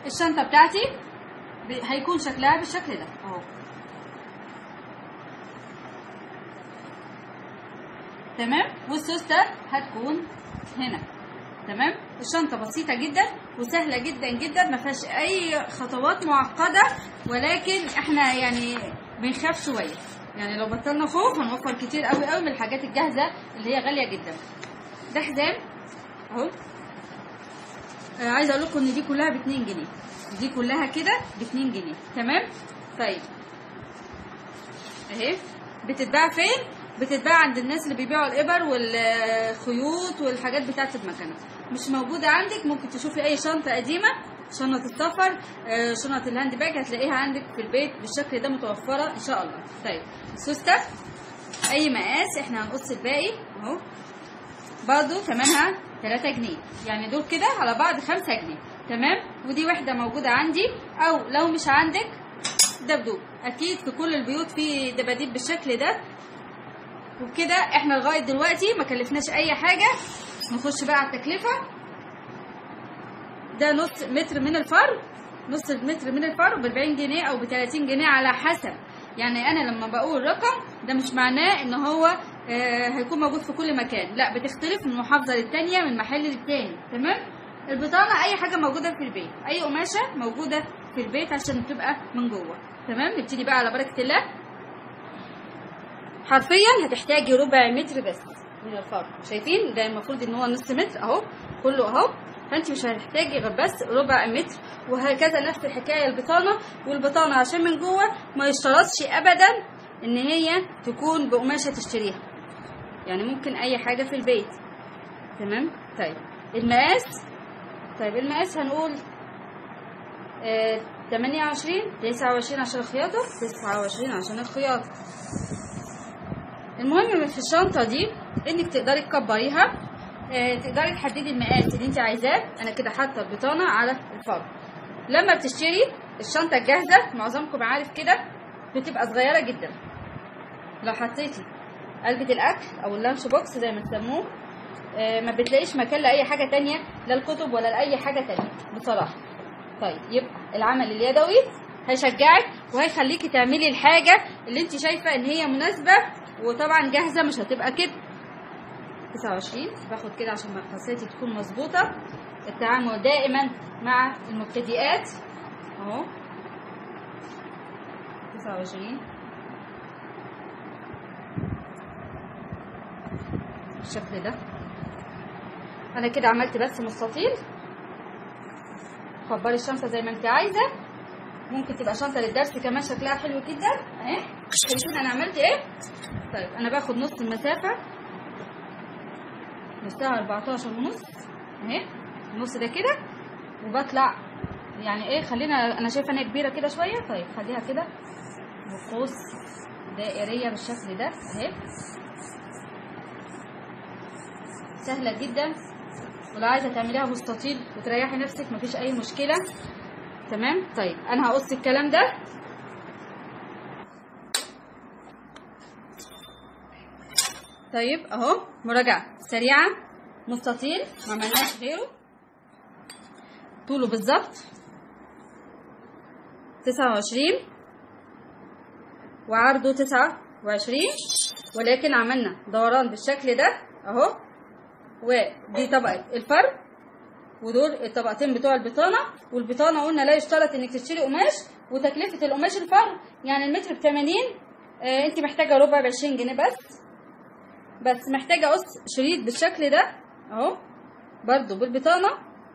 الشنطه بتاعتي ب- هيكون شكلها بالشكل ده اهو تمام والسوستة هتكون هنا تمام الشنطة بسيطة جدا وسهلة جدا جدا ما فيهاش أي خطوات معقدة ولكن احنا يعني بنخاف شوية يعني لو بطلنا خوف هنوفر كتير قوي قوي من الحاجات الجاهزة اللي هي غالية جدا ده حزام اهو آه، عايزه اقول لكم ان دي كلها ب 2 جنيه دي كلها كده ب 2 جنيه تمام طيب اهي بتتباع فين بتتباع عند الناس اللي بيبيعوا الابر والخيوط والحاجات بتاعه المكنه مش موجوده عندك ممكن تشوفي اي شنطه قديمه شنطه السفر آه، شنطه الهاند باج هتلاقيها عندك في البيت بالشكل ده متوفره ان شاء الله طيب سوسته اي مقاس احنا هنقص الباقي اهو برضو ثمنها 3 جنيه يعني دول كده على بعض 5 جنيه تمام ودي وحدة موجودة عندي او لو مش عندك دبدوب اكيد في كل البيوت في دباديب بالشكل ده وبكده احنا لغاية دلوقتي ما كلفناش اي حاجة نخش بقى على التكلفة ده نص متر من الفرو نص متر من الفرو ب 40 جنيه او ب 30 جنيه على حسب يعني انا لما بقول رقم ده مش معناه ان هو آه، هيكون موجود في كل مكان لا بتختلف من محافظه للتانيه من محل للتاني تمام البطانه اي حاجه موجوده في البيت اي قماشه موجوده في البيت عشان تبقى من جوه تمام نبتدي بقى على بركه الله حرفيا هتحتاجي ربع متر بس من الفرو شايفين ده المفروض ان هو نص متر اهو كله اهو فانت مش هتحتاجي غير بس ربع متر وهكذا نفس الحكايه البطانه والبطانه عشان من جوه ما يشترطش ابدا ان هي تكون بقماشه تشتريها يعني ممكن اي حاجه في البيت تمام طيب المقاس طيب المقاس هنقول آه 28 29 عشان الخياطه 29 عشان الخياطه المهم في الشنطه دي انك تقدري تكبريها آه، تقدري تحددي المقاس اللي انت عايزاه انا كده حاطه البطانه على الفرو لما بتشتري الشنطه الجاهزه معظمكم عارف كده بتبقى صغيره جدا لو حطيتي علبه الاكل او اللانش بوكس زي ما تسموه آه، ما بتلاقيش مكان لاي حاجه تانية لا الكتب ولا لاي حاجه تانية بصراحه طيب يبقى العمل اليدوي هيشجعك وهيخليكي تعملي الحاجه اللي انت شايفه ان هي مناسبه وطبعا جاهزه مش هتبقى كده 29 باخد كده عشان مقاساتي تكون مظبوطه التعامل دائما مع المبتدئات اهو 29 بالشكل ده انا كده عملت بس مستطيل كبري الشنطه زي ما انت عايزه ممكن تبقى شنطه للدرس كمان شكلها حلو جدا اهي شايفين انا عملت ايه طيب انا باخد نص المسافه نصها 14 ونص اهي النص ده كده وبطلع يعني ايه خلينا انا شايفه ان هي كبيره كده شويه طيب خليها كده بقوس دائريه بالشكل ده اهي سهله جدا ولو عايزه تعمليها مستطيل وتريحي نفسك مفيش اي مشكله تمام طيب انا هقص الكلام ده طيب اهو مراجعه سريعه مستطيل ما عملناش غيره طوله بالظبط تسعة وعشرين وعرضه تسعة وعشرين ولكن عملنا دوران بالشكل ده اهو ودي طبقة الفرد ودول الطبقتين بتوع البطانة والبطانة قلنا لا يشترط انك تشتري قماش وتكلفة القماش الفرد يعني المتر بتمانين آه انت محتاجة ربع بعشرين جنيه بس بس محتاجة قص شريط بالشكل ده اهو برضو بالبطانة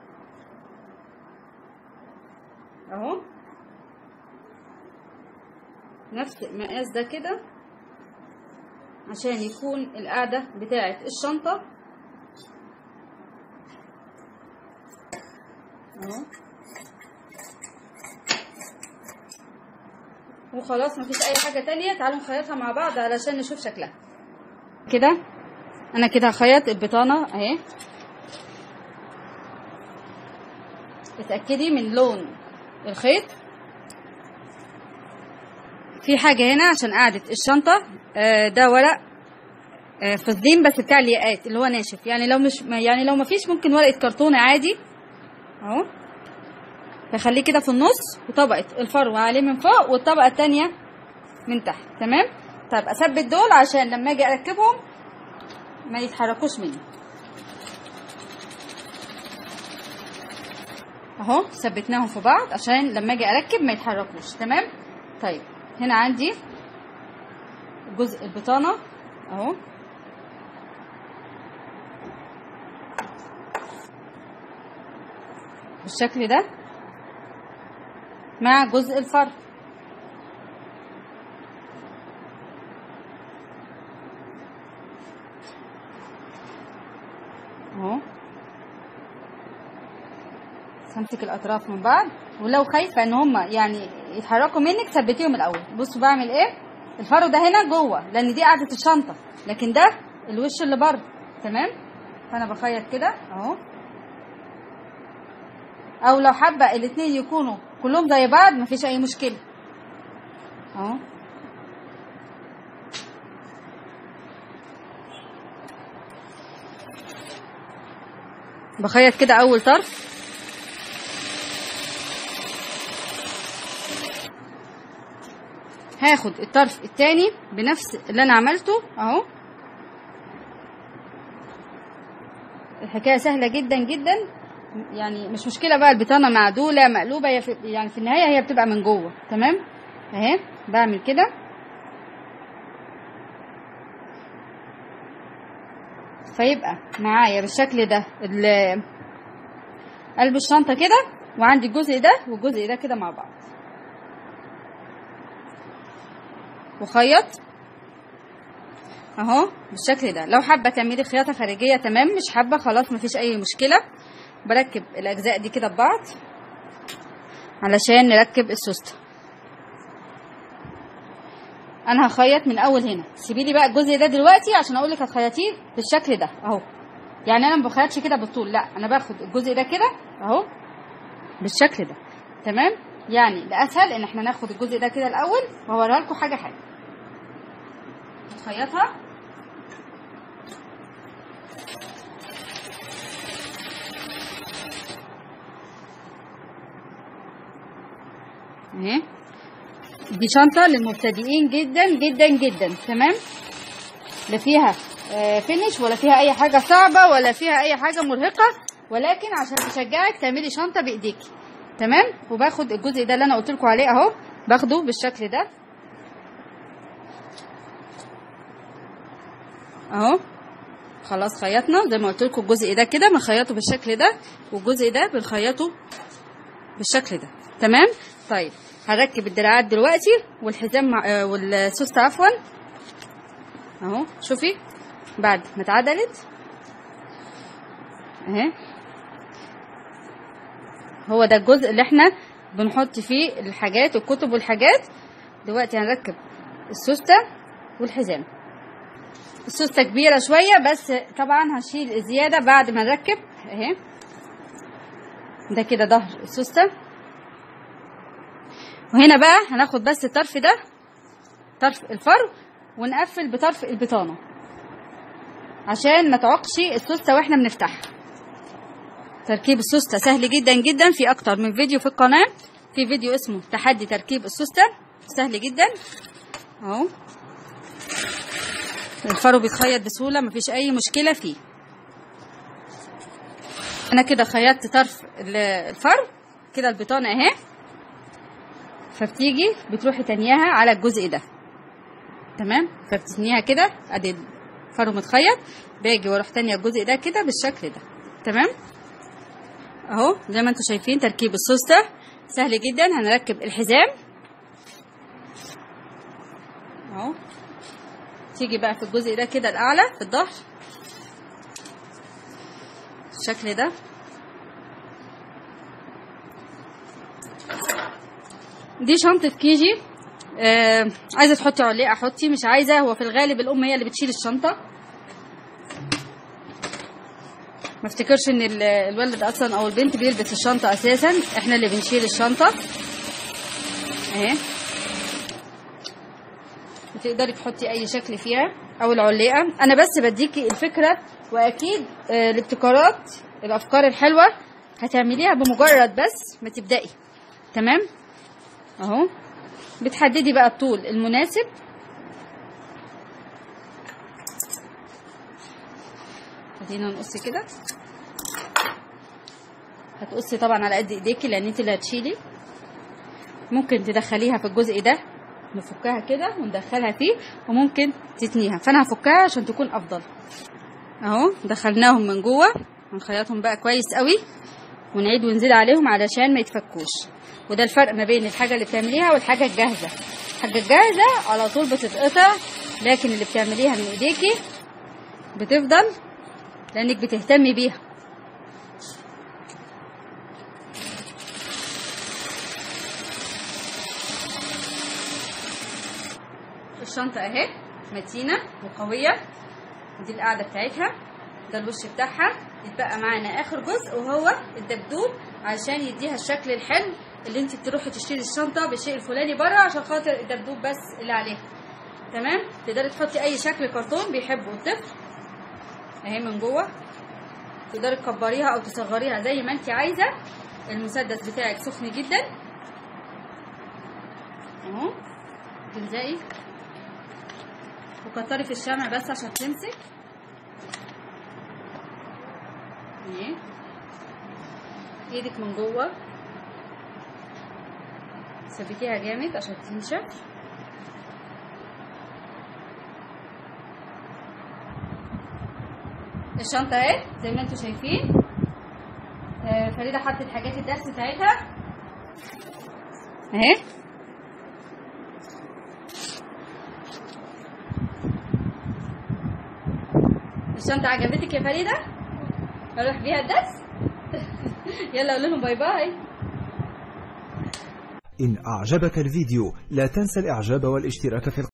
اهو نفس المقاس ده كده عشان يكون القاعدة بتاعة الشنطة اهو وخلاص مفيش اي حاجة تانية تعالوا نخيطها مع بعض علشان نشوف شكلها كده انا كده هخيط البطانة اهي اتأكدي من لون الخيط في حاجة هنا عشان قاعدة الشنطة آه، ده ورق آه، فسدين بس بتاع الياقات اللي هو ناشف يعني لو مش يعني لو مفيش ممكن ورقة كرتونة عادي اهو بخليه كده في النص وطبقه الفرو عليه من فوق والطبقه التانية من تحت تمام طيب اثبت دول عشان لما اجي اركبهم ما يتحركوش مني اهو ثبتناهم في بعض عشان لما اجي اركب ما يتحركوش تمام طيب هنا عندي جزء البطانه اهو بالشكل ده مع جزء الفرد اهو همسك الاطراف من بعض ولو خايفه ان هم يعني يتحركوا منك ثبتيهم الاول بصوا بعمل ايه الفرو ده هنا جوه لان دي قاعده الشنطه لكن ده الوش اللي بره تمام فانا بخيط كده اهو او لو حابه الاتنين يكونوا كلهم زي بعض مفيش اي مشكله اهو بخيط كده اول طرف هاخد الطرف التاني بنفس اللي انا عملته اهو الحكايه سهله جدا جدا يعني مش مشكله بقى البطانه معدوله مقلوبه هي في يعني في النهايه هي بتبقى من جوه تمام اهي بعمل كده فيبقى معايا بالشكل ده ال- قلب الشنطه كده وعندي الجزء ده والجزء ده كده مع بعض وخيط اهو بالشكل ده لو حابه تعملي خياطه خارجيه تمام مش حابه خلاص مفيش اي مشكله بركب الاجزاء دي كده ببعض علشان نركب السوسته انا هخيط من اول هنا سيبي لي بقى الجزء ده دلوقتي عشان اقول لك هتخيطيه بالشكل ده اهو يعني انا ما بخيطش كده بالطول لا انا باخد الجزء ده كده اهو بالشكل ده تمام يعني الاسهل ان احنا ناخد الجزء ده كده الاول وهوريها لكم حاجه حاجه نخيطها اهي دي شنطه للمبتدئين جدا جدا جدا تمام لا فيها آه، فينش ولا فيها اي حاجه صعبه ولا فيها اي حاجه مرهقه ولكن عشان تشجعك تعملي شنطه بايديكي تمام وباخد الجزء ده اللي انا قلت لكم عليه اهو باخده بالشكل ده اهو خلاص خيطنا زي ما قلت لكم الجزء ده كده بنخيطه بالشكل ده والجزء ده بنخيطه بالشكل ده تمام طيب هركب الدراعات دلوقتي والحزام مع... آه، والسوست عفوا اهو شوفي بعد ما اتعدلت اهي هو ده الجزء اللي احنا بنحط فيه الحاجات الكتب والحاجات دلوقتي هنركب السوسته والحزام السوسته كبيره شويه بس طبعا هشيل الزياده بعد ما نركب اهي ده كده ظهر السوسته وهنا بقى هناخد بس الطرف ده طرف الفرو ونقفل بطرف البطانه عشان ما تعقش السوسته واحنا بنفتحها تركيب السوسته سهل جدا جدا في اكتر من فيديو في القناه في فيديو اسمه تحدي تركيب السوسته سهل جدا اهو الفرو بيتخيط بسهوله مفيش اي مشكله فيه انا كده خيطت طرف ال- الفرو كده البطانه اهي فبتيجي بتروحي تانياها على الجزء ده تمام فبتثنيها كده ادي الفرو متخيط باجي واروح تانية الجزء ده كده بالشكل ده تمام اهو زي ما انتم شايفين تركيب السوسته سهل جدا هنركب الحزام اهو تيجي بقى في الجزء ده كده الاعلى في الظهر بالشكل ده دي شنطة كيجي آه عايزة تحطي علقة حطي مش عايزة هو في الغالب الأم هي اللي بتشيل الشنطة ما افتكرش ان ال- الولد اصلا او البنت بيلبس الشنطة اساسا احنا اللي بنشيل الشنطة اهي بتقدري تحطي اي شكل فيها او العليقة انا بس بديكي الفكرة واكيد آه، الابتكارات الافكار الحلوة هتعمليها بمجرد بس ما تبدأي تمام اهو بتحددي بقى الطول المناسب خلينا نقص كده هتقصي طبعا على قد ايديكي لان انت اللي هتشيلي ممكن تدخليها في الجزء ده نفكها كده وندخلها فيه وممكن تتنيها فانا هفكها عشان تكون افضل اهو دخلناهم من جوه هنخيطهم بقى كويس قوي ونعيد ونزيد عليهم علشان ما يتفكوش وده الفرق ما بين الحاجه اللي بتعمليها والحاجه الجاهزه الحاجه الجاهزه على طول بتتقطع لكن اللي بتعمليها من ايديكي بتفضل لانك بتهتمي بيها الشنطة اهي متينة وقوية دي القاعدة بتاعتها ده الوش بتاعها يتبقى معانا اخر جزء وهو الدبدوب عشان يديها الشكل الحلو اللي انت بتروحي تشتري الشنطة بالشيء الفلاني بره عشان خاطر الدبدوب بس اللي عليها تمام تقدري تحطي اي شكل كرتون بيحبه الطفل اهي من جوه تقدري تكبريها او تصغريها زي ما انت عايزه المسدس بتاعك سخن جدا اهو تلزقي وكتري في الشمع بس عشان تمسك اهي ايدك من جوه ثبتيها جامد عشان تنشف الشنطة اهي زي ما انتم شايفين آه، فريدة حطت حاجات الدرس بتاعتها اهي الشنطة عجبتك يا فريدة؟ اروح بيها الدرس؟ يلا قول لهم باي باي إن أعجبك الفيديو لا تنسى الإعجاب والاشتراك في القناة